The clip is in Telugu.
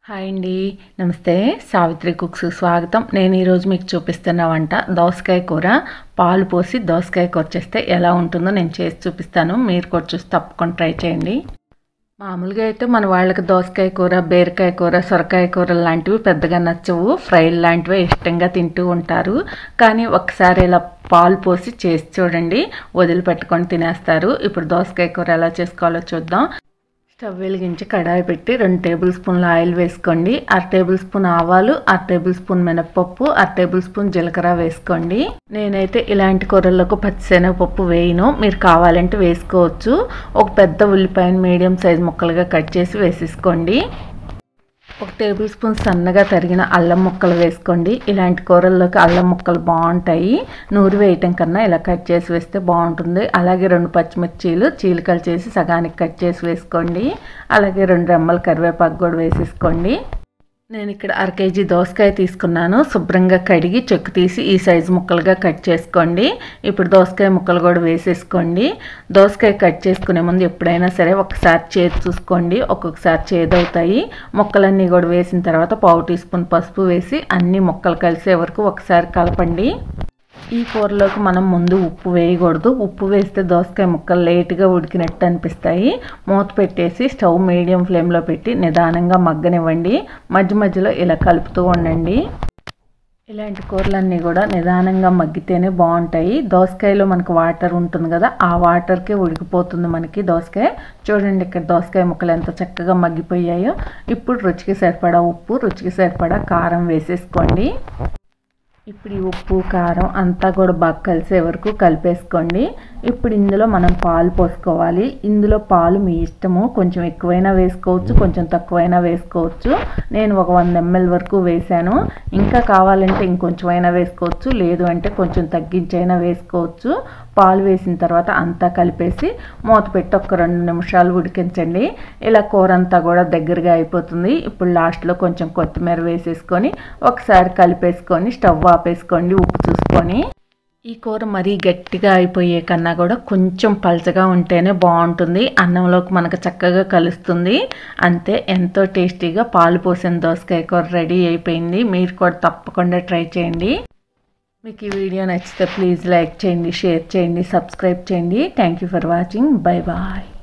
హాయ్ అండి నమస్తే సావిత్రి కుక్స్ స్వాగతం నేను ఈరోజు మీకు చూపిస్తున్న వంట దోసకాయ కూర పాలు పోసి దోసకాయ కూర చేస్తే ఎలా ఉంటుందో నేను చేసి చూపిస్తాను మీరు కూడా చూసి తప్పకుండా ట్రై చేయండి మామూలుగా అయితే మన వాళ్ళకి దోసకాయ కూర బీరకాయ కూర సొరకాయ కూర లాంటివి పెద్దగా నచ్చవు ఫ్రైలు లాంటివి ఇష్టంగా తింటూ ఉంటారు కానీ ఒకసారి ఇలా పాలు పోసి చేసి చూడండి వదిలిపెట్టుకొని తినేస్తారు ఇప్పుడు దోసకాయ కూర ఎలా చేసుకోవాలో చూద్దాం స్టవ్ వెలిగించి కడాయి పెట్టి రెండు టేబుల్ స్పూన్ల ఆయిల్ వేసుకోండి అర టేబుల్ స్పూన్ ఆవాలు అర టేబుల్ స్పూన్ మినపప్పు అర టేబుల్ స్పూన్ జీలకర్ర వేసుకోండి నేనైతే ఇలాంటి కూరలకు పచ్చిశనగపప్పు వేయను మీరు కావాలంటే వేసుకోవచ్చు ఒక పెద్ద ఉల్లిపాయను మీడియం సైజ్ ముక్కలుగా కట్ చేసి వేసేసుకోండి ఒక టేబుల్ స్పూన్ సన్నగా తరిగిన అల్లం ముక్కలు వేసుకోండి ఇలాంటి కూరల్లోకి అల్లం ముక్కలు బాగుంటాయి నూరు వేయటం కన్నా ఇలా కట్ చేసి వేస్తే బాగుంటుంది అలాగే రెండు పచ్చిమిర్చీలు చీలికలు చేసి సగానికి కట్ చేసి వేసుకోండి అలాగే రెండు రెమ్మల కరివేపాకు కూడా వేసేసుకోండి నేను ఇక్కడ అర కేజీ దోసకాయ తీసుకున్నాను శుభ్రంగా కడిగి చెక్కు తీసి ఈ సైజు ముక్కలుగా కట్ చేసుకోండి ఇప్పుడు దోసకాయ ముక్కలు కూడా వేసేసుకోండి దోసకాయ కట్ చేసుకునే ముందు ఎప్పుడైనా సరే ఒకసారి చేతి చూసుకోండి ఒక్కొక్కసారి చేదవుతాయి ముక్కలన్నీ కూడా వేసిన తర్వాత పావు టీ స్పూన్ పసుపు వేసి అన్ని ముక్కలు కలిసే వరకు ఒకసారి కలపండి ఈ కూరలోకి మనం ముందు ఉప్పు వేయకూడదు ఉప్పు వేస్తే దోసకాయ ముక్కలు లేటుగా ఉడికినట్టు అనిపిస్తాయి మూత పెట్టేసి స్టవ్ మీడియం ఫ్లేమ్లో పెట్టి నిదానంగా మగ్గనివ్వండి మధ్య మధ్యలో ఇలా కలుపుతూ ఉండండి ఇలాంటి కూరలన్నీ కూడా నిదానంగా మగ్గితేనే బాగుంటాయి దోసకాయలో మనకు వాటర్ ఉంటుంది కదా ఆ వాటర్కే ఉడికిపోతుంది మనకి దోసకాయ చూడండి ఇక్కడ దోసకాయ ముక్కలు ఎంత చక్కగా మగ్గిపోయాయో ఇప్పుడు రుచికి సరిపడా ఉప్పు రుచికి సరిపడా కారం వేసేసుకోండి ఇప్పుడు ఈ ఉప్పు కారం అంతా కూడా బాగా కలిసే వరకు కలిపేసుకోండి ఇప్పుడు ఇందులో మనం పాలు పోసుకోవాలి ఇందులో పాలు మీ ఇష్టము కొంచెం ఎక్కువైనా వేసుకోవచ్చు కొంచెం తక్కువైనా వేసుకోవచ్చు నేను ఒక వంద ఎంఎల్ వరకు వేసాను ఇంకా కావాలంటే ఇంకొంచెం అయినా వేసుకోవచ్చు లేదు అంటే కొంచెం తగ్గించైనా వేసుకోవచ్చు పాలు వేసిన తర్వాత అంతా కలిపేసి మూత పెట్టి ఒక రెండు నిమిషాలు ఉడికించండి ఇలా కూర అంతా కూడా దగ్గరగా అయిపోతుంది ఇప్పుడు లాస్ట్లో కొంచెం కొత్తిమీర వేసేసుకొని ఒకసారి కలిపేసుకొని స్టవ్ ఆపేసుకోండి ఉప్పు చూసుకొని ఈ కూర మరీ గట్టిగా అయిపోయే కన్నా కూడా కొంచెం పలచగా ఉంటేనే బాగుంటుంది అన్నంలోకి మనకు చక్కగా కలుస్తుంది అంతే ఎంతో టేస్టీగా పాలు పోసిన దోసకాయ కూర రెడీ అయిపోయింది మీరు కూడా తప్పకుండా ట్రై చేయండి మీకు ఈ వీడియో నచ్చితే ప్లీజ్ లైక్ చేయండి షేర్ చేయండి సబ్స్క్రైబ్ చేయండి thank you for watching bye bye